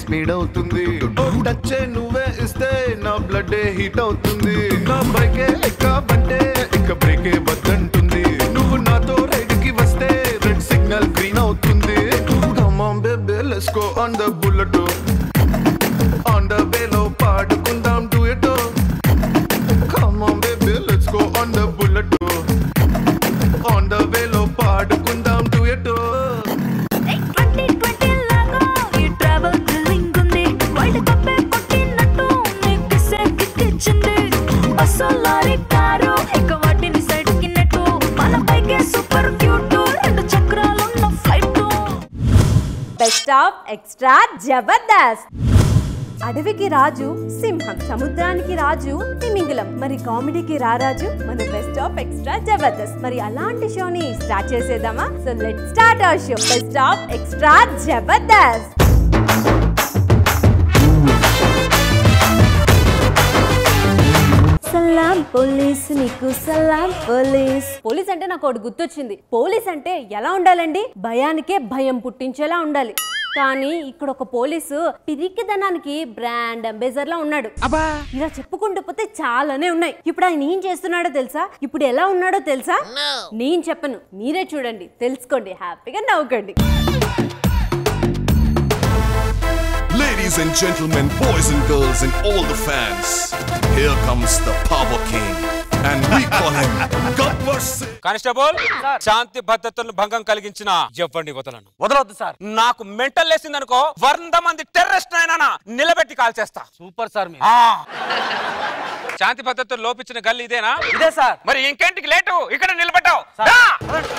Speed అవుతుంది touch నువ్వే ఇస్తే నా బ్లడ్ హీట్ అవుతుంది నా బైకే ఎక్కాబంటే ఇక బ్రేకే వద్దంటుంది నువ్వు నాతో రైడ్ కి వస్తే రెడ్ సిగ్నల్ గ్రీన్ అవుతుంది baby let's go on the bullet on the వేలో పాడుకుందాం duet come on baby let's go on the bullet on the వేలో పాడుకుందాం డూయట్ ట్వంటీ ట్వంటీ లాగా ఈ ట్రావెల్ థ్రిల్లింగ్ ఉంది వరల్డ్ కప్ కొట్టినట్టు నీకు సెక్కిచ్చింది బస్సు లారీ కారు ఇక వాటిని సైడ్ కిన్నట్టు మన బైకే సూపర్ క్యూట్ రెండు చక్రాలున్న flight best of extra Jabardasth అడవికి రాజు సింహం సముద్రానికి రాజు తిమింగలం మరి కామెడీకి రారాజు మన బెస్ట్ ఆఫ్ ఎక్స్ట్రా జబర్దస్త్ మరి అలాంటి షోని స్టార్ట్ చేసేద్దామా so let start our show best of extra Jabardasth సలాం పోలీస్ నీకు సలాం పోలీస్ పోలీస్ అంటే నాకు ఒకటి గుర్తొచ్చింది పోలీస్ అంటే ఎలా ఉండాలండి భయానికే భయం పుట్టించేలా ఉండాలి కానీ ఇక్కడ ఒక పోలీసు పిరికిదనానికి బ్రాండ్ అంబేజర్ లా ఉన్నాడు ఇలా చెప్పుకుంటూ పోతే చాలానే ఉన్నాయి ఇప్పుడు ఆయన ఏం చేస్తున్నాడో తెలుసా ఇప్పుడు ఎలా ఉన్నాడో తెలుసా నేను చెప్పను మీరే చూడండి తెలుసుకోండి హ్యాపీగా నవ్వుకోండి Ladies and gentlemen, boys and girls, and all the fans, here comes the Power King, and we call him Gabbar Singh. Constable శాంతి భద్రతలను భంగం కలిగించిన ఎవ్వండి వదలను వదలొద్దు సార్ నాకు మెంటల్ లేసింది అనుకో వంద మంది టెర్రరిస్ట్ అయినా నిలబెట్టి కాల్ చేస్తా సూపర్ సార్ మీరు ఆ. శాంతి భద్రతలు లోపించిన గల్లి ఇదేనా ఇదే సార్ మరి ఇంకేంటికి లేటు ఇక్కడ నిలబెట్టావు సార్. దా.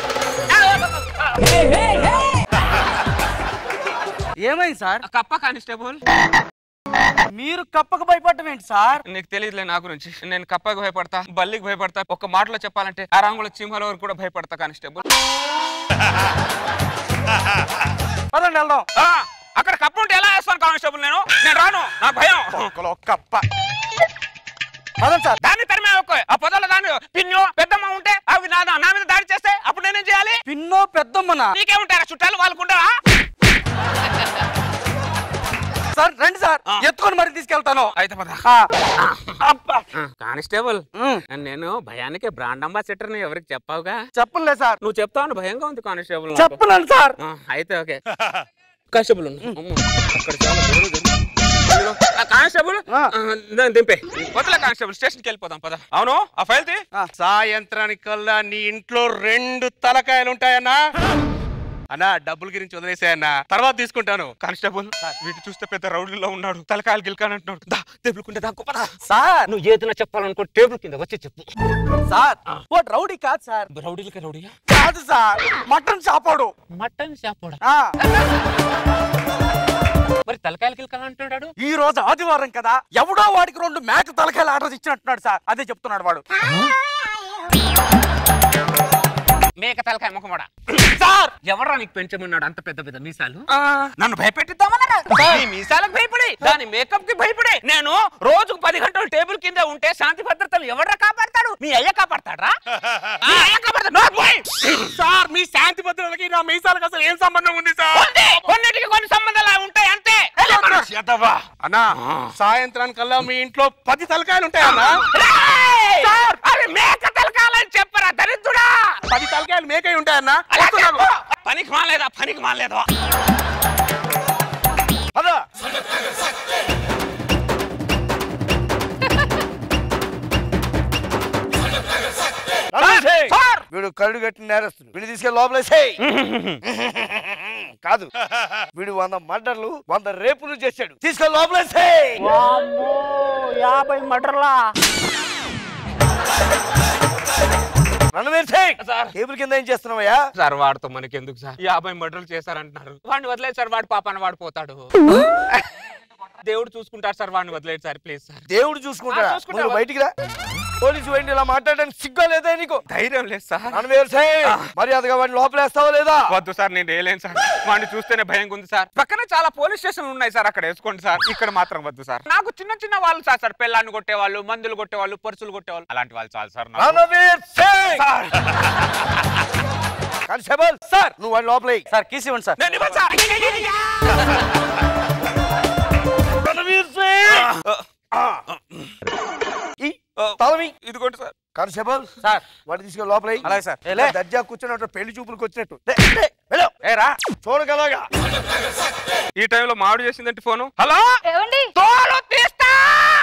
ఏమైంది సార్ కప్ప కానిస్టేబుల్ మీరు కప్పకు భయపడటం ఏంటి సార్ నీకు తెలియదులే నా గురించి నేను కప్పకి భయపడతా బల్లికి భయపడతా ఒక మాటలో చెప్పాలంటే అరాంగుల సింహాల వరకు కూడా భయపడతా కానిస్టేబుల్ పదండి వెళ్దాం ఆ, అక్కడ కప్ప ఉంటే ఎలా వేస్తాను కానిస్టేబుల్ నేను నేను రాను నా భయం కప్ప పదండి సార్ దాన్ని తరిమే ఒక్క ఆ పొదల దాన్ని పిన్నో పెద్దమ్మ ఉంటే అవి నా నా మీద దాడి చేస్తే అప్పుడు నేనేం చేయాలి పిన్నో పెద్దమ్మనా నీకేముంటారా చుట్టాలు వాళ్ళకుంటా సార్ రండి సార్ ఆ. ఎత్తుకొని మరి తీసుకెళ్తాను అయితే పద ఆ. అబ్బా. Constable um. నేను భయానికి బ్రాండ్ అంబాసిడర్ ని ఎవరికి చెప్పావుగా చెప్పలే సార్ నువ్వు చెప్తావు భయంగా ఉంది కానిస్టేబుల్ నాకు. చెప్పలేను సార్ ఆ, అయితే ఓకే కానిస్టేబుల్ ఉంది. అమ్మో, అక్కడ చాలా గొడవ జరిగింది. అందులో, ఆ, కానిస్టేబుల్ ఆ. ఆ, దాన్ని దింపే వదల కానిస్టేబుల్ స్టేషన్కి వెళ్ళిపోదాం పద అవును ఆ ఫైల్ తీ సాయంత్రానికల్లా నీ ఇంట్లో రెండు తలకాయలు ఉంటాయన్నా అన్నా డబ్బుల గురించి వదిలేసాయన్నా తర్వాత తీసుకుంటాను కానిస్టేబుల్ వీటి చూస్తే పెద్ద రౌడీలో ఉన్నాడు తలకాయలు గిల్కాని అంటున్నాడు దా టేబుల్ కుంటే దా గొప్పదా సార్ నువ్వు ఏదైనా చెప్పాలనుకో టేబుల్ కింద వచ్చి చెప్పు సార్ ఓ రౌడీ కాదు సార్ రౌడీలకి రౌడీయా కాదు సార్ మటన్ చాపాడు మటన్ షాపోడా ఆ. మరి తలకాయలు గిల్కాని అంటున్నాడు ఈ రోజు ఆదివారం కదా ఎవడో వాడికి రెండు మేక తలకాయలు ఆర్డర్ ఇచ్చినట్టున్నాడు సార్ అదే చెప్తున్నాడు వాడు మేక తలకాయ ముఖమోడా సార్ ఎవరా నీకు పెంచమన్నాడు అంత పెద్ద పెద్ద మీసాలు నన్ను భయపెట్టిద్దామన్నా నీ మీసాలకు భయపడి దాని మేకప్ కి భయపడి నేను రోజుకు పది గంటలు టేబుల్ కింద ఉంటే శాంతి భద్రతలు ఎవడ్రా కాపాడతాడు మీ అయ్య కాపాడతాడా మీ అయ్య కాపాడతాడు Not boy. సార్ మీ శాంతి భద్రతలకి నా మీసాలకు అసలు ఏం సంబంధం ఉంది సార్ ఉంది. కొన్నిటికి కొన్ని సంబంధాలు ఉంటాయి అంతే అన్నా సాయంత్రానికల్లా మీ ఇంట్లో పది తలకాయలు ఉంటాయన్నా రేయ్! అవి మేక తలకాయలని చెప్పరా దరిద్రుడా పది తలకాయలు మేకై ఉంటాయన్నా అలా చెప్పు. పనికి మాలేదా పనికి మాలేదా పద. సార్ వీడు కళ్ళు కట్టిన నేరస్తుడు వీడు తీసుకెళ్ళి లోపలేసేయ్ కాదు వీడు వంద మర్డర్లు వంద రేపులు చేశాడు తీసుకెళ్ళి లోపలేసేయ్ యాభై మటర్లా రణవీర్ సింగ్ సార్. టేబుల్ కింద ఏం చేస్తున్నావయ్యా సార్ వాడితో మనకి ఎందుకు సార్ యాభై మర్డర్లు చేశారంటున్నారు వాడిని వదిలేదు సార్ వాడు పాపాన వాడు పోతాడు దేవుడు చూసుకుంటారు సార్ వాడిని వదిలేదు సార్ ప్లీజ్ సార్ దేవుడు చూసుకుంటాడా ఆ, చూసుకుంటా. నువ్వు బయటికి రా పోలీసు వెండి ఇలా మాట్లాడడానికి సిగ్గా లేదా నీకు ధైర్యం లేదు సార్ రణవీర్ సింగ్ మర్యాదగా వాడిని లోపలేస్తావా లేదా వద్దు సార్ నేను వేయలేను సార్ వాడిని చూస్తేనే భయంగా ఉంది సార్ పక్కనే చాలా పోలీస్ స్టేషన్లు ఉన్నాయి సార్ అక్కడ వేసుకోండి సార్ ఇక్కడ మాత్రం వద్దు సార్ నాకు చిన్న చిన్న వాళ్ళు సార్ సార్ పెళ్ళాన్ని కొట్టేవాళ్ళు మందులు కొట్టేవాళ్ళు పర్సులు కొట్టేవాళ్ళు అలాంటి వాళ్ళు చాలు సార్ నాకు. Ranveer Singh sir constable sir నువ్వు వాడిని లోపలే సార్ కీసి ఇవ్వండి సార్ నేను ఇవ్వను సార్ కానిస్టేబుల్ సార్ వాడిని తీసుకెళ్ళి లోపల అలాగే సార్. ఏ, లే. దర్జా కూర్చున్నట్టు పెళ్లి చూపులకు వచ్చినట్టు లే, లే, వెళ్ళు. ఏ రా చూడగలగా ఈ టైంలో మామిడి చేసిందంటే ఫోను హలో ఏమండి తోలు తీస్తా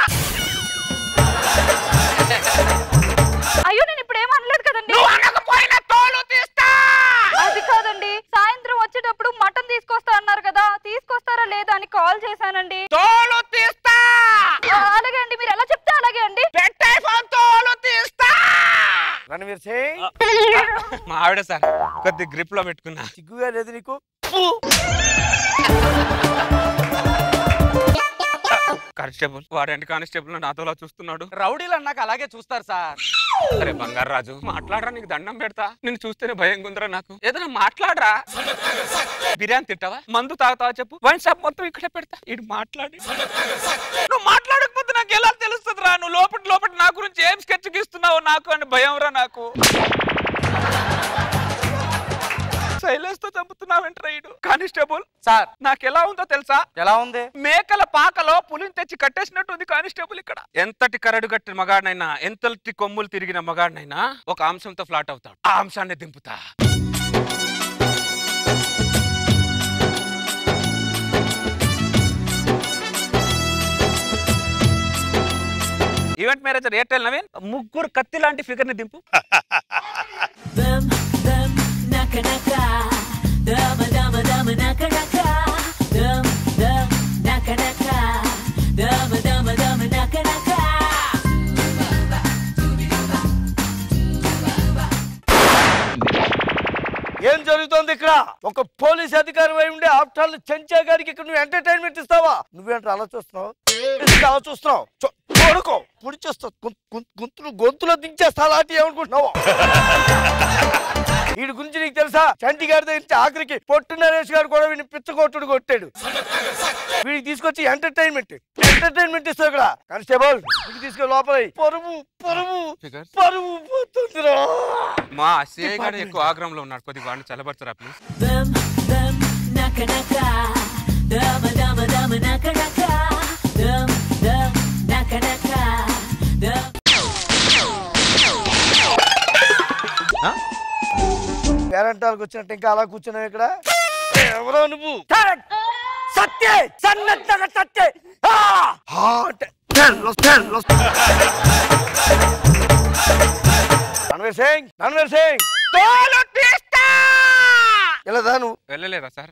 అయ్యో నేను ఇప్పుడు ఏం అనలేదు కదండి నువ్వు అనకపోయినా తోలు తీస్తా అది కాదండి సాయంత్రం వచ్చేటప్పుడు మటన్ తీసుకొస్తా అన్నారు కదా తీసుకొస్తారా లేదా అని కాల్ చేశానండి తోలు తీస్తా ఆ, అలాగే అండి మీరు ఎలా చెప్తే అలాగే అండి పెట్టే ఫోన్ తోలు తీస్తా రణవీర్ సింగ్ మా ఆవిడ సార్ కొద్ది గ్రిప్ లో పెట్టుకున్నా సిగ్గుగా లేదు నీకు కానిస్టేబుల్ వాడంటి కానిస్టేబుల్ నాతోలా చూస్తున్నాడు రౌడీలు అన్నాక అలాగే చూస్తారు సార్ అరే బంగారు రాజు మాట్లాడరా నీకు దండం పెడతా నిన్ను చూస్తేనే భయం గుందిరా నాకు ఏదైనా మాట్లాడరా బిర్యానీ తింటావా మందు తాగుతావా చెప్పు వైన్ షాప్ మొత్తం ఇక్కడే పెడతా ఇటు మాట్లాడి నువ్వు మాట్లాడకపోతే నాకు ఎలా తెలుస్తుంది రా నువ్వు లోపల లోపల నా గురించి ఏం స్కెచ్ గీస్తున్నావు నాకు అని భయం రా నాకు శైలేష్ తో చంపుతున్నావేంట్రా ఇడు కానిస్టేబుల్ సార్ నాకు ఎలా ఉందో తెలుసా ఎలా ఉంది మేకల పాకలో పులిని తెచ్చి కట్టేసినట్టు ఉంది కానిస్టేబుల్ ఇక్కడ ఎంతటి కరడు కట్టిన మగాడినైనా ఎంతటి కొమ్ములు తిరిగిన మగాడినైనా ఒక అంశంతో ఫ్లాట్ అవుతాడు ఆ అంశాన్ని దింపుతా ఈవెంట్ మేనేజర్ ఎయిర్టెల్ నవీన్ ముగ్గురు కత్తి లాంటి ఫిగర్ ని దింపు ఏం జరుగుతోంది ఇక్కడ ఒక పోలీస్ అధికారి అయి ఉండే ఆఫ్టర్ చెంచా గారికి ఇక్కడ నువ్వు ఎంటర్టైన్మెంట్ ఇస్తావా నువ్వేంటి అలా చూస్తున్నావు ఎందుకు అలా చూస్తున్నావు చూ- చూడుకో పొడి చేస్తావు గొంతులు గొంతులో దించేస్తా అలాంటి ఏమనుకుంటున్నావు వీడి గురించి నీకు తెలుసా చంటి గారి దగ్గర ఆఖరికి పొట్టు నరేష్ గారు కూడా వీడిని పిచ్చగొట్టుడు కొట్టాడు వీడికి తీసుకొచ్చి ఎంటర్టైన్మెంట్ ఎంటర్టైన్మెంట్ ఇస్తావు ఇక్కడ కానిస్టేబుల్ వీడికి తీసుకెళ్ళి లోపల పరువు పరువు Figures. పరువు పోతుందిరా మా సిఐ గారు ఎక్కువ ఆగ్రహంలో ఉన్నాడు కొద్దిగా వాడిని చల్లబడతారా ప్లీజ్ పేరంటాలకు వచ్చినట్టు ఇంకా అలా కూర్చున్నావు ఇక్కడ ఎవరో నువ్వు సత్యే సన్నత్తగా సత్యే ఆ! ఆ అంటే తెల్ల, తెల్ల. రణవీర్ సింగ్ రణవీర్ సింగ్ తోలు తీస్తా ఇలా నువ్వు వెళ్ళలేదా సార్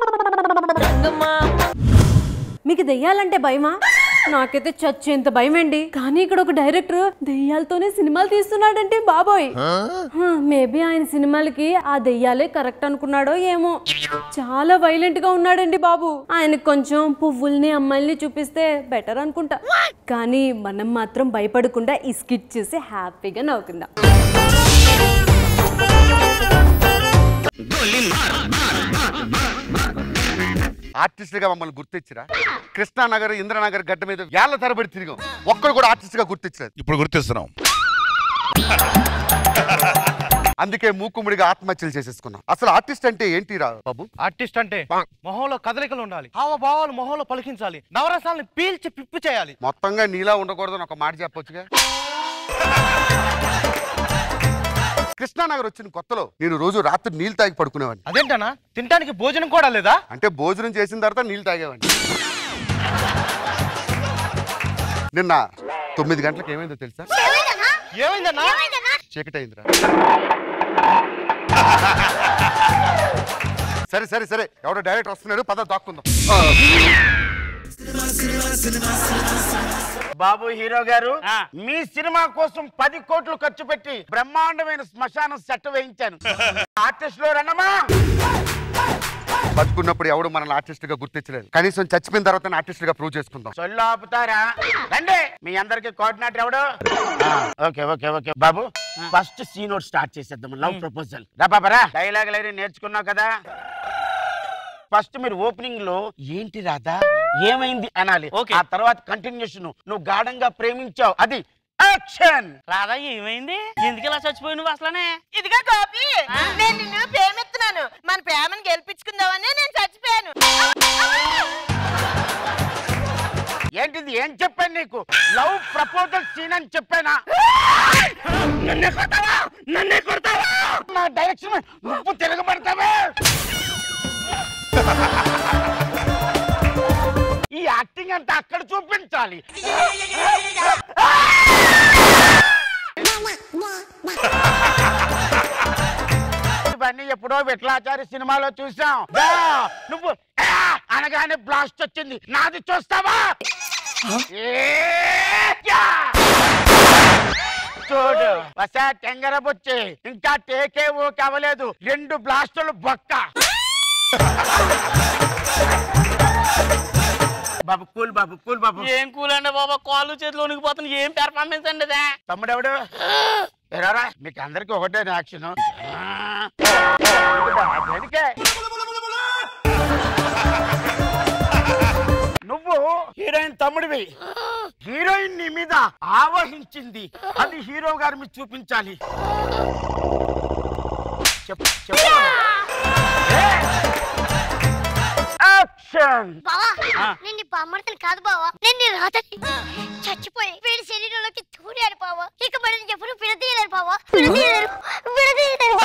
మీకు దెయ్యాలంటే భయమా నాకైతే చచ్చేంత భయం అండి కానీ ఇక్కడ ఒక డైరెక్టర్ దెయ్యాలతోనే సినిమాలు తీస్తున్నాడంటే బాబోయ్ మేబీ ఆయన సినిమాలకి ఆ దెయ్యాలే కరెక్ట్ అనుకున్నాడో ఏమో చాలా వైలెంట్ గా ఉన్నాడండి బాబు ఆయనకు కొంచెం పువ్వుల్ని అమ్మాయిల్ని చూపిస్తే బెటర్ అనుకుంటా కానీ మనం మాత్రం భయపడకుండా ఈ స్కిట్ చూసి హ్యాపీగా నవ్వుకుందాం ఆర్టిస్ట్ గా మమ్మల్ని గుర్తించరా కృష్ణానగర్ ఇంద్రనగర్ గడ్డ మీద ఏళ్ల తరబడి తిరిగాం ఒక్కడు కూడా ఆర్టిస్ట్ గా గుర్తించలేదు ఇప్పుడు గుర్తిస్తున్నాం అందుకే మూకుముడిగా ఆత్మహత్యలు చేసేసుకున్నాం అసలు ఆర్టిస్ట్ అంటే ఏంటి రా బాబు ఆర్టిస్ట్ అంటే మొహంలో కదలికలు ఉండాలి హావభావాలు మొహంలో పలికించాలి నవరసాలను పీల్చి పిప్పి చేయాలి మొత్తంగా నీలా ఉండకూడదని ఒక మాట చెప్పొచ్చుగా కృష్ణానగర్ వచ్చిన కొత్తలో నేను రోజు రాత్రి నీళ్ళు తాగి పడుకునేవాడిని అదేంటనా తినడానికి భోజనం కూడా లేదా అంటే భోజనం చేసిన తర్వాత నీళ్ళు తాగేవాడిని నిన్న తొమ్మిది గంటలకు ఏమైందో తెలుసా ఏమైందన్నా చీకటి అయిందిరా సరే సరే సరే ఎవడో డైరెక్టర్ వస్తున్నాడు పద దాక్కుందాం బాబు హీరో గారు మీ సినిమా కోసం పది కోట్లు ఖర్చు పెట్టి బ్రహ్మాండమైన శ్మశానం సెట్ వేయించాను ఆర్టిస్ట్ లో రణమా బతుకున్నప్పుడు ఎవడు మనల్ని ఆర్టిస్ట్ గా గుర్తించలేదు కనీసం చచ్చిపోయిన తర్వాత ఆర్టిస్ట్ గా ప్రూవ్ చేసుకుందాం సొల్లు ఆపుతారా రండి మీ అందరికి కోఆర్డినేటర్ ఎవడు ఓకే ఓకే ఓకే బాబు ఫస్ట్ సీన్ ఒకటి స్టార్ట్ చేసేద్దాం లవ్ ప్రపోజల్ బాబారా డైలాగ్ లైన్ నేర్చుకున్నావు కదా ఫస్ట్ మీరు ఓపెనింగ్ లో ఏంటి రాధా ఏమైంది అనాలి ఆ తర్వాత కంటిన్యూషన్ నువ్వు గాఢంగా ప్రేమించావు అది యాక్షన్ రాధా ఏమైంది ఎందుకు ఇలా చచ్చిపోయి నువ్వు అసలనే ఇదిగా గోపి నేను నిన్ను ప్రేమిస్తున్నాను మన ప్రేమను గెలిపించుకుందామని నేను చచ్చిపోయాను ఏంటిది ఏం చెప్పాను నీకు లవ్ ప్రపోజల్ సీన్ అని చెప్పానా నన్నే కొడతావా నన్నే కొడతావా నా డైరెక్షన్ నువ్వు తిరగబడతావా ఈ యాక్టింగ్ అంతా అక్కడ చూపించాలి ఇవన్నీ ఎప్పుడో విఠలాచారి సినిమాలో చూసాం దా, నువ్వు ఆ అనగానే బ్లాస్ట్ వచ్చింది నాది చూస్తావా ఏ, యా! చూడు వసా టెంగర బుచ్చి ఇంకా టేకే ఓకే అవ్వలేదు రెండు బ్లాస్టులు బొక్క బాబు కూల్ బాబు కూల్ బాబు ఏం కూలండి బాబా కాళ్ళు చేతులు ఉనికిపోతుంది ఏం పెర్ఫార్మెన్స్ అండి ఇదే తమ్ముడెవడు ఎరారా మీకు అందరికి ఒకటే యాక్షన్ నువ్వు హీరోయిన్ తమ్ముడివి హీరోయిన్ నీ మీద ఆవహించింది అది హీరో గారి మీద చూపించాలి చెప్పు చెప్పు యాక్షన్ బావా నేను నీ బామ్మర్తలు కాదు బావా నేను నీ రాతని చచ్చిపోయి వీడి శరీరంలోకి తూరాడు బావా ఇక మరి నేను ఎప్పుడు విడదీయలేరు బావా విడదీయలేరు విడదీయలేరు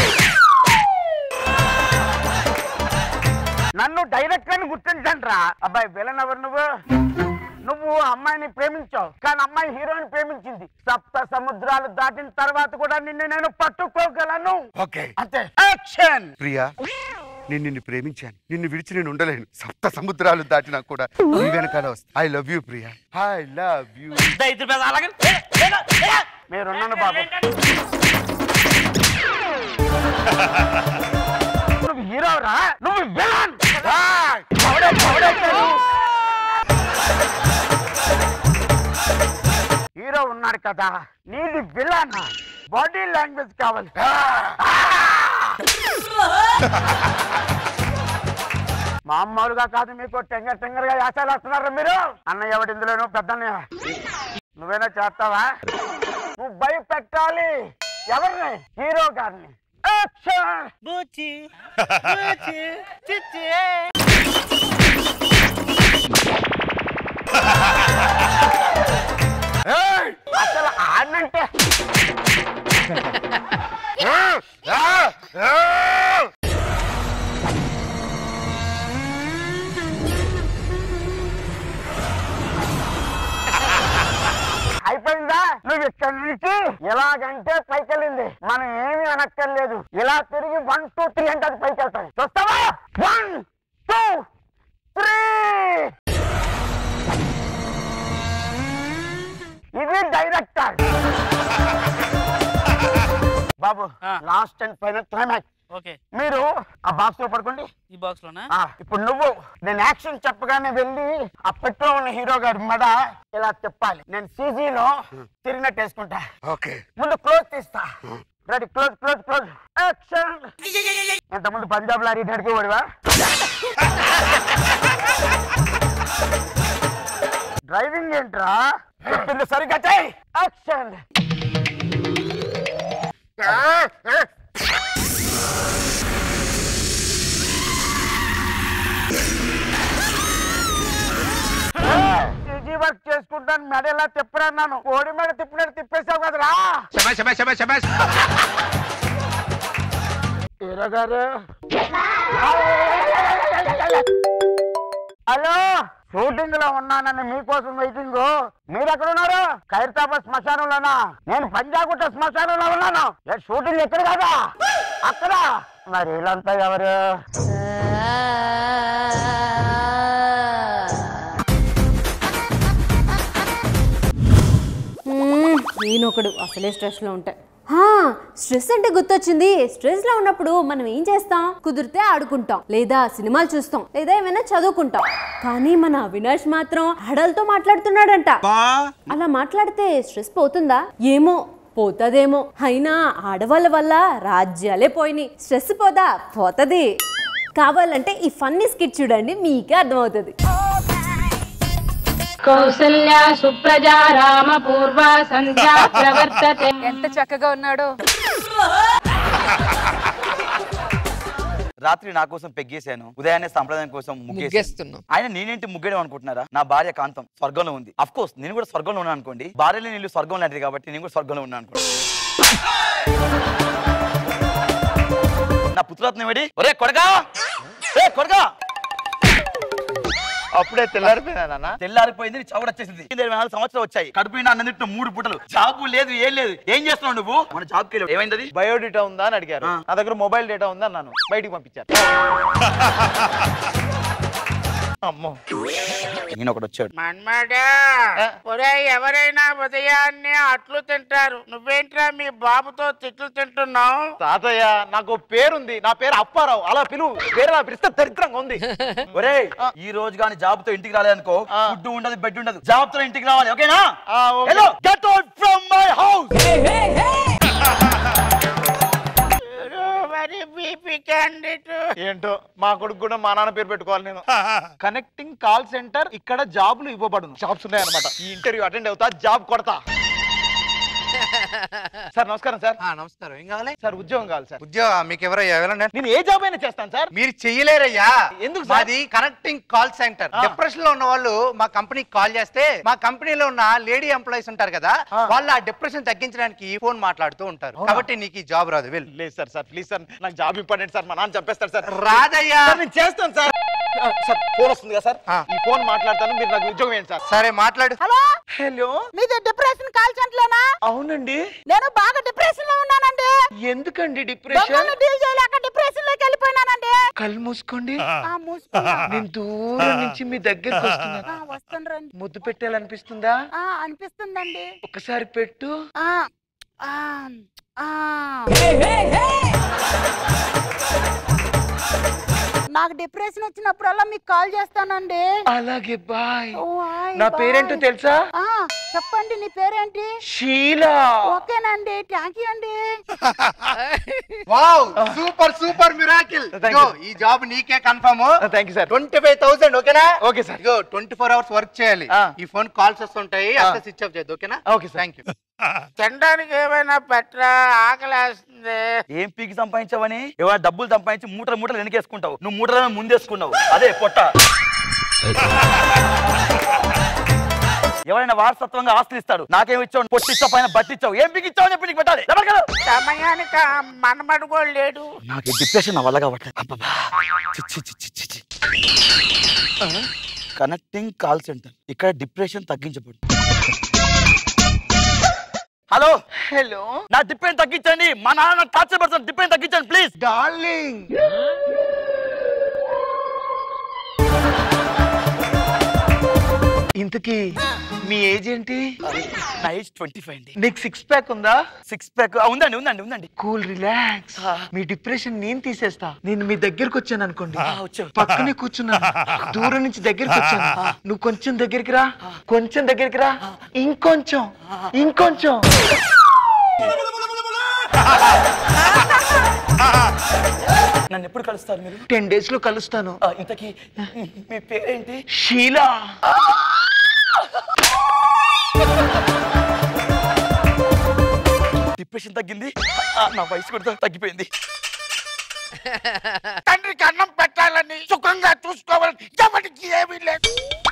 నన్ను డైరెక్ట్ అని గుర్తించండి రా అబ్బాయి విలన్ ఎవరు నువ్వు నువ్వు అమ్మాయిని ప్రేమించావు కానీ అమ్మాయి హీరోయిన్ ప్రేమించింది సప్త సముద్రాలు దాటిన తర్వాత కూడా నిన్ను నేను పట్టుకోగలను ఓకే అంతే యాక్షన్ ప్రియా నేను నిన్ను ప్రేమించాను నిన్ను విడిచి నేను ఉండలేను సప్త సముద్రాలు దాటినా కూడా నీ వెనకాల వస్తా I love you Priya I love you అలాగే మీరున్నాను బాబు నువ్వు హీరో రా నువ్వు విలన్ రాయ్! ఎవడే, ఎవడే నువ్వు? హీరో ఉన్నాడు కదా నీది విలన్ బాడీ లాంగ్వేజ్ కావాలి మామూలుగా కాదు మీకు టెంగర్ టెంగర్ గా యాసాలు వస్తున్నారు మీరు అన్న ఎవడు ఇందులోనూ పెద్ద నువ్వేనా చేస్తావా నువ్వు భయపెట్టాలి ఎవరిని హీరో గారిని యాక్షన్! బూచి బూచి చిచ్చి ఏయ్! అసలు ఆడంటే అయిపోయిందా నువ్వు ఇక్కడ నుంచి ఎలాగంటే పైకి వెళ్ళింది మనం ఏమీ అనక్కర్లేదు ఇలా తిరిగి వన్ టూ త్రీ అంటే అది పైకి వెళ్తాయి చూస్తావా వన్ టూ త్రీ ఇది డైరెక్టర్ బాబు last and final climax okay మీరు ఆ బాక్స్ లో పడుకోండి ఈ బాక్స్ లోనా ఆ, ఇప్పుడు నువ్వు నేను యాక్షన్ చెప్పగానే వెళ్ళి ఆ పెట్రో ఉన్న హీరో గారి మెడ ఇలా చెప్పాలి నేను సీజీలో తిరిగినట్టు వేసుకుంటా ఓకే ముందు క్లోజ్ తీస్తా ready close close close action ఇంతకుముందు పంజాబ్ లారీ నడిపేవాడివా డ్రైవింగ్ ఏంట్రా చెప్పింది సరిగ్గా చెయ్యి యాక్షన్ సీజీ వర్క్ చేసుకుంటాను మెడ ఎలా తిప్పరన్నాను కోడి మెడ తిప్పినట్టు తిప్పేసావు కదరా హీరో గారు హలో షూటింగ్ లో ఉన్నానని మీకోసం వెయిటింగ్ మీరు ఎక్కడ ఉన్నారు ఖైరతాబాద్ శ్మశానంలోనా నేను పంజాగుట్ట శ్మశానంలో ఉన్నాను ఏ షూటింగ్ ఎక్కడ కదా అక్కడ మరి వీళ్ళంతా ఎవరు మ్మ్, ఈయనొకడు అసలే స్ట్రెస్ లో ఉంటాయి హా, స్ట్రెస్ అంటే గుర్తొచ్చింది స్ట్రెస్ లో ఉన్నప్పుడు మనం ఏం చేస్తాం కుదిరితే ఆడుకుంటాం లేదా సినిమాలు చూస్తాం లేదా ఏమైనా చదువుకుంటాం కానీ మన అవినాష్ మాత్రం హడలతో మాట్లాడుతున్నాడంట అలా మాట్లాడితే స్ట్రెస్ పోతుందా ఏమో పోతదేమో అయినా ఆడవాళ్ళ వల్ల రాజ్యాలే పోయినాయి స్ట్రెస్ పోదా పోతది కావాలంటే ఈ ఫన్నీ స్కిట్ చూడండి మీకే అర్థమవుతుంది కౌసల్యా సుప్రజా రామ పూర్వ సంధ్యా ప్రవర్తతే ఎంత చక్కగా ఉన్నాడో రాత్రి నా కోసం పెగ్గేశాను ఉదయాన్నే సంప్రదాయం కోసం ముగ్గేస్తున్నాను ముగ్గేస్తున్నావు. ఆయన నేనేంటి ముగ్గేయడం అనుకుంటున్నారా నా భార్య కాంతం స్వర్గంలో ఉంది అఫ్ కోర్స్ నేను కూడా స్వర్గంలో ఉన్నాను అనుకోండి భార్యలో నీళ్ళు స్వర్గం లాంటిది కాబట్టి నేను కూడా స్వర్గంలో ఉన్నాను అనుకోండి నా పుత్రరత్నం ఏమిటి ఒరే కొడగా ఏ కొడగా అప్పుడే తెల్లారిపోయినా తెల్లారిపోయింది నీ చవర వచ్చేసింది ఇరవై నాలుగు సంవత్సరాలు వచ్చాయి కడుపు నిండా అన్నం తింటున్న మూడు పుట్టలు జాబ్ లేదు ఏం లేదు ఏం చేస్తున్నావు నువ్వు మన జాబ్కి వెళ్ళావు ఏమైంది అది బయోడేటా ఉందా అని అడిగారు నా దగ్గర మొబైల్ డేటా ఉందా అన్నాను బయటికి పంపించారు అమ్మో నేను ఒకటి వచ్చాడు మన్మడా ఒరే ఎవరైనా ఉదయాన్నే అట్లు తింటారు నువ్వేంట్రా మీ బాబుతో తిట్లు తింటున్నావు తాతయ్య నాకు ఓ పేరుంది నా పేరు అప్పారావు అలా పిలువు పేరు నా పిలిస్తే దరిద్రంగా ఉంది ఒరే ఈ రోజు కానీ జాబ్ తో ఇంటికి రాలేదనుకో ఫుడ్ ఉండదు బెడ్ ఉండదు జాబ్ తో ఇంటికి రావాలి ఓకేనా hello get out from my house మరి బీపీ క్యాండిడేట్ ఏంటో మా కొడుకు కూడా మా నాన్న పేరు పెట్టుకోవాలి నేను కనెక్టింగ్ కాల్ సెంటర్ ఇక్కడ జాబ్లు ఇవ్వబడును జాబ్స్ ఉన్నాయన్నమాట ఈ ఇంటర్వ్యూ అటెండ్ అవుతా జాబ్ కొడతా సార్ నమస్కారం సార్ నమస్కారం ఏం కావాలి సార్ ఉద్యోగం కావాలి సార్ ఉద్యోగం మీకు ఎవరయ్యా ఎవరండి నేను ఏ జాబ్ అయినా చేస్తాను సార్ మీరు చెయ్యలేరయ్యా ఎందుకు సార్? మాది కనెక్టింగ్ కాల్ సెంటర్ ఆ. డిప్రెషన్ లో ఉన్న వాళ్ళు మా కంపెనీకి కాల్ చేస్తే మా కంపెనీలో ఉన్న లేడీ ఎంప్లాయీస్ ఉంటారు కదా వాళ్ళు ఆ డిప్రెషన్ తగ్గించడానికి ఫోన్ మాట్లాడుతూ ఉంటారు అవునా? కాబట్టి నీకు ఈ జాబ్ రాదు వెళ్ళు లేదు సార్ సార్ ప్లీజ్ సార్ నాకు జాబ్ ఇంపార్టెంట్ సార్ మా నాన్న చంపేస్తారు సార్ రాదయ్యా. సార్, నేను చేస్తాను సార్ ఆ, సార్ ఫోన్ వస్తుంది కదా సార్ ఈ ఫోన్ మాట్లాడతాను మీరు నాకు ఉద్యోగం ఏంటి సార్ సరే మాట్లాడు హలో హలో మీది డిప్రెషన్ కాల్ సెంటర్లేనా అవునండి నేను బాగా డిప్రెషన్ లో ఉన్నానండి ఎందుకండి డిప్రెషన్ దొంగలను డీల్ చేయలేక డిప్రెషన్ లోకి వెళ్ళిపోయినానండి కళ్ళు మూసుకోండి ఆ, మూసుకున్నా. నేను దూరం నుంచి మీ దగ్గరికి ఆ, వస్తున్నాను వస్తుండ్రండి ముద్దు పెట్టాలనిపిస్తుందా ఆ, అనిపిస్తుందండి ఒకసారి పెట్టు ఆ, ఆ, ఆ. నాకు డిప్రెషన్ వచ్చినప్పుడల్లా మీకు కాల్ చేస్తానండి అలాగే బాయ్ ఓ, హాయ్, నా బాయ్. పేరేంటో తెలుసా ఆ, చెప్పండి నీ పేరేంటి షీలా ఓకేనండి థ్యాంక్ యూ అండి wow super super miracle Thank ఇగో you. ఈ జాబ్ నీకే confirm thank you sir twenty five thousand ఓకేనా ఓకే సార్ ఇగో ట్వంటీ ఫోర్ అవర్స్ వర్క్ చేయాలి ఆ. ఈ ఫోన్ కాల్స్ వస్తుంటాయి ఆ. అక్కడ స్విచ్ ఆఫ్ చేయద్దు ఓకేనా ఓకే సార్ థ్యాంక్ యూ తినడానికి ఏమైనా పెట్టరా ఆకలేస్తుంది ఏం పీకి సంపాదించావని ఏమైనా డబ్బులు సంపాదించి మూటలు మూటలు వెనకేసుకుంటావు నువ్వు మూటలను ముందేసుకున్నావు అదే పొట్ట ఎవరైనా వారసత్వంగా ఆస్తులు ఇస్తాడు నాకేం ఇచ్చావు పొట్టిచ్చావు పైన బట్టిచ్చావు ఏం పీకిచ్చావు అని చెప్పి నీకు పెట్టాలి ఎవరికైనా సమయానికి ఆ మనమడు కూడా లేడు నాకు డిప్రెషన్ నా వల్ల కావట్లేదు అబ్బబ్బా. చి, చి, చి, చి, చి, చి. కనెక్టింగ్ కాల్ సెంటర్ ఇక్కడ డిప్రెషన్ తగ్గించబడు హలో హలో నా డిప్రెషన్ తగ్గించండి మా నాన్న టార్చర్ పడుతుంది డిప్రెషన్ తగ్గించండి ప్లీజ్ డార్లింగ్ ఇంతకీ మీ ఏజ్ ఏంటి నా ఏజ్ ట్వంటీ ఫైవ్ అండి నీకు సిక్స్ ప్యాక్ ఉందా సిక్స్ ప్యాక్ ఉందండి ఉందండి ఉందండి కూల్ రిలాక్స్ మీ డిప్రెషన్ నేను తీసేస్తా నేను మీ దగ్గరకు వచ్చాను అనుకోండి ఆ, వచ్చావు. పక్కనే కూర్చున్నాను దూరం నుంచి దగ్గరికి వచ్చాను నువ్వు కొంచెం దగ్గరికి రా కొంచెం దగ్గరికి రా ఇంకొంచెం ఇంకొంచెం నన్ను ఎప్పుడు కలుస్తారు మీరు టెన్ డేస్ లో కలుస్తాను ఆ, ఇంతకీ మీ పేరేంటి షీలా డిప్రెషన్ తగ్గింది ఆ, నా వయసు కూడా తగ్గిపోయింది తండ్రికి అన్నం పెట్టాలని సుఖంగా చూసుకోవాలని ఎవరికి ఏమీ లేదు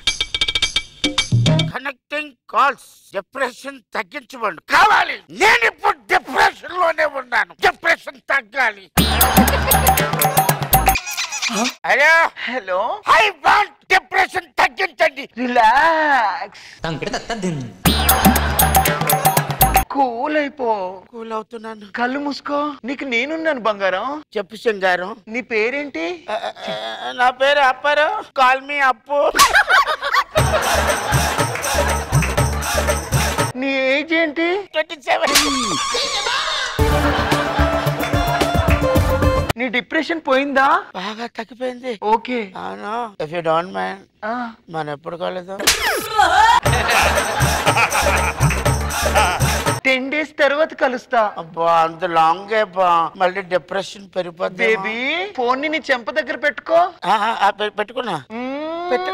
కనెక్టింగ్ కాల్స్ డిప్రెషన్ తగ్గించబడు కావాలి నేను ఇప్పుడు డిప్రెషన్ లోనే ఉన్నాను డిప్రెషన్ తగ్గాలి hello hello I want depression తగ్గించండి రిలాక్స్ కూల్ అయిపో కూల్ అవుతున్నాను కళ్ళు మూసుకో నీకు నేనున్నాను బంగారం చెప్పు సింగారం నీ పేరేంటి నా పేరు అప్పారు కాల్ మీ అప్పు నీ ఏజ్ ఏంటి ట్వంటీ సెవెన్ నీ డిప్రెషన్ పోయిందా బాగా తగ్గిపోయింది ఓకే అవును ఇఫ్ యూ డోంట్ మైండ్ మనం ఎప్పుడు కలదు టెన్ డేస్ తర్వాత కలుస్తా అబ్బా అంత లాంగ్ బా మళ్ళీ డిప్రెషన్ పెరిగిపోద్ది బేబీ ఫోన్ ని నీ చెంప దగ్గర పెట్టుకో పెట్టుకున్నా పెట్టు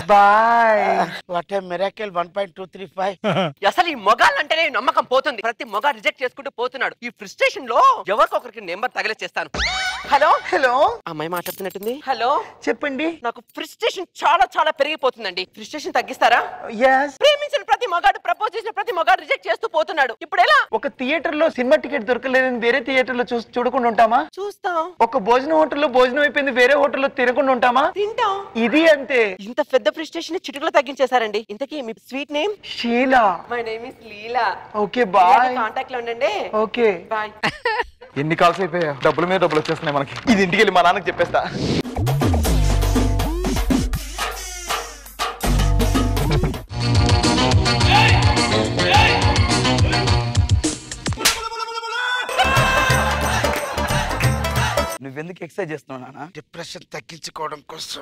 bye what a miracle one point two three five అసలు ఈ మొగాళ్ళంటేనే నమ్మకం పోతుంది ప్రతి మొగా రిజెక్ట్ చేసుకుంటూ పోతున్నాడు ఈ ఫ్రస్ట్రేషన్ లో ఎవరికొకరికి నెంబర్ తగిలేచేస్తాను హలో హలో అమ్మాయి మాట్లాడుతున్నట్టుంది హలో చెప్పండి నాకు ఫ్రస్ట్రేషన్ చాలా చాలా పెరిగిపోతుందండి ఫ్రస్ట్రేషన్ తగ్గిస్తారా ఎస్ ప్రేమించిన ప్రతి మగాడు ప్రపోజ్ చేసిన ప్రతి మగాడు రిజెక్ట్ చేస్తూ పోతున్నాడు ఇప్పుడు ఎలా ఒక థియేటర్ లో సినిమా టికెట్ దొరకలేదని వేరే థియేటర్ లో చూసి చూడకుండా ఉంటామా చూస్తాం ఒక భోజనం హోటల్లో భోజనం అయిపోయింది వేరే హోటల్లో తినకుండా ఉంటామా తింటాం ఇది అంతే ఇంత పెద్ద ఫ్రస్ట్రేషన్ చిటికలో తగ్గించేశారండి ఇంతకీ మీ sweet name Sheela my name is Leela okay bye contact లో ఉండండి ఓకే బాయ్ ఎన్ని కాల్స్ అయిపోయా డబ్బుల మీద డబ్బులు వచ్చేస్తున్నాయి మనకి ఇది ఇంటికి వెళ్ళి మా నాన్నకి చెప్పేస్తా నువ్వెందుకు ఎక్సర్సైజ్ చేస్తున్నావు నాన్న డిప్రెషన్ తగ్గించుకోవడం కోసం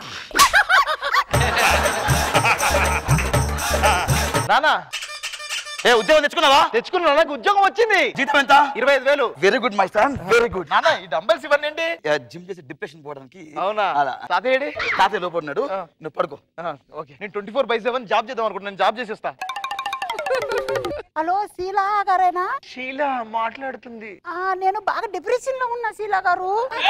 నానా ఏ ఉద్యోగం తెచ్చుకున్నావా తెచ్చుకున్నా నాకు ఉద్యోగం వచ్చింది జీతం ఎంత ఇరవై ఐదు వేలు very good my son very good నానా ఈ డంబల్స్ ఇవ్వండి అండి జిమ్ చేసి డిప్రెషన్ పోవడానికి అవునా అలా తాతయ్యడి తాతయ్య లోపల ఉన్నాడు నువ్వు పడుకో ఓకే నేను twenty four by seven job చేద్దాం అనుకుంటున్నాను జాబ్ చేసేస్తా హలో శీలా గారేనా షీలా మాట్లాడుతుంది ఆ, నేను బాగా డిప్రెషన్ లో ఉన్నా శీలా గారు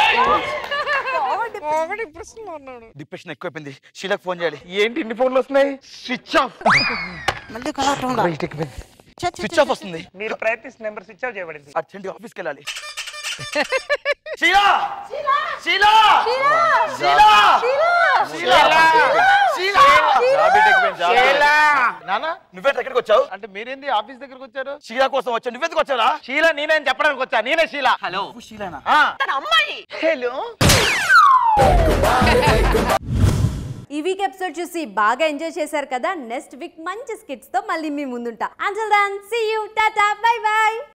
బాగా డిప్రెషన్ లో ఉన్నాడు డిప్రెషన్ ఎక్కువైపోయింది షీలకు ఫోన్ చేయాలి ఏంటి ఇన్ని ఫోన్లు వస్తున్నాయి స్విచ్ ఆఫ్ మళ్ళీ కలవటం స్విచ్ ఆఫ్ వస్తుంది మీరు ప్రయత్నిస్తున్న నెంబర్ స్విచ్ ఆఫ్ చేయబడింది అర్జెంట్ ఆఫీస్కి వెళ్ళాలి షీలా షీలా షీలా నానా నువ్వేంటి ఎక్కడికి వచ్చావు అంటే మీరేంది ఆఫీస్ దగ్గరకు వచ్చారు షీలా కోసం వచ్చావు నువ్వెందుకు వచ్చారా షీలా నేనేం చెప్పడానికి వచ్చా నేనే షీలా హలో షీలానా తన అమ్మాయి హలో ఈ వీక్ ఎపిసోడ్ చూసి బాగా ఎంజాయ్ చేశారు కదా నెక్స్ట్ వీక్ మంచి స్కిట్స్ తో మళ్ళీ మీ ముందుంటా అంజల్ దాన్ see you tata bye by